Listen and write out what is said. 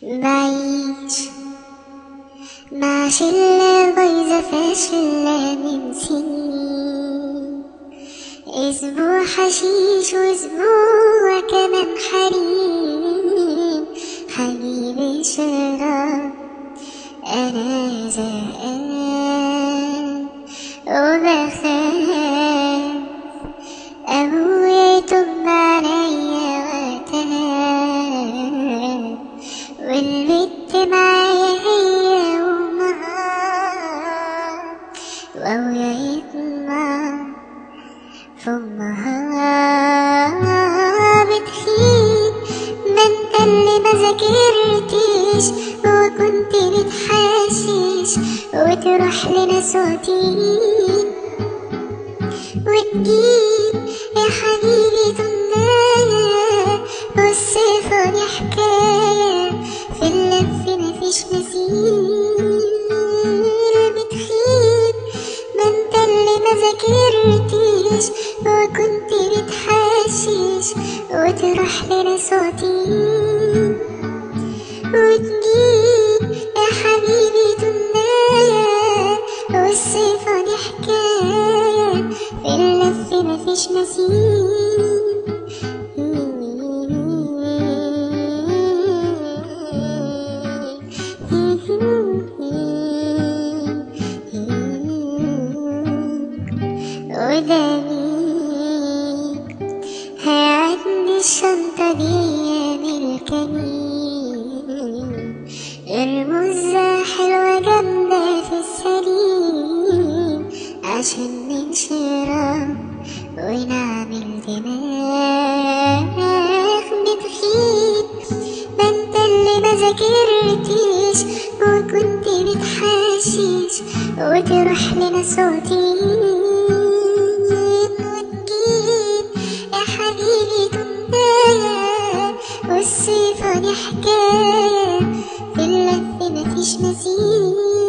بعيش مع شلة بايظة فاشلة من سنين أسبوع حشيش وأسبوع كمان حريم حبيبي شراب أنا زهقان وبخاف أبويا يطب عليا وقتها والبت معايا هي وأمها وأبويا يطمع في أمها بتخيل ما انت اللي ما ذاكرتيش وكنت بتحشش وتروح لنا صوتين وتجيب يا حبيبي تمنايا والصيفة دي حكاية في اللف مفيش مثيل بتخيب ما انت اللي ما ذاكرتيش وكنت بتحشش وتروح لنا صوتين وتجيب يا حبيبي تمنايا والصيفة دي حكاية في اللف مفيش نسيم ودانيك هيعدني الشنطة دي بالكمين المزة حلوة جامدة في السليم عشان ننشرها ونعمل دماغ بتخيب ما انت اللي ما ذاكرتيش وكنت بتحشش وتروح لنا صوتين وتجيب يا حبيبي تمنايا والصيفة دي حكاية في اللف مفيش مثيل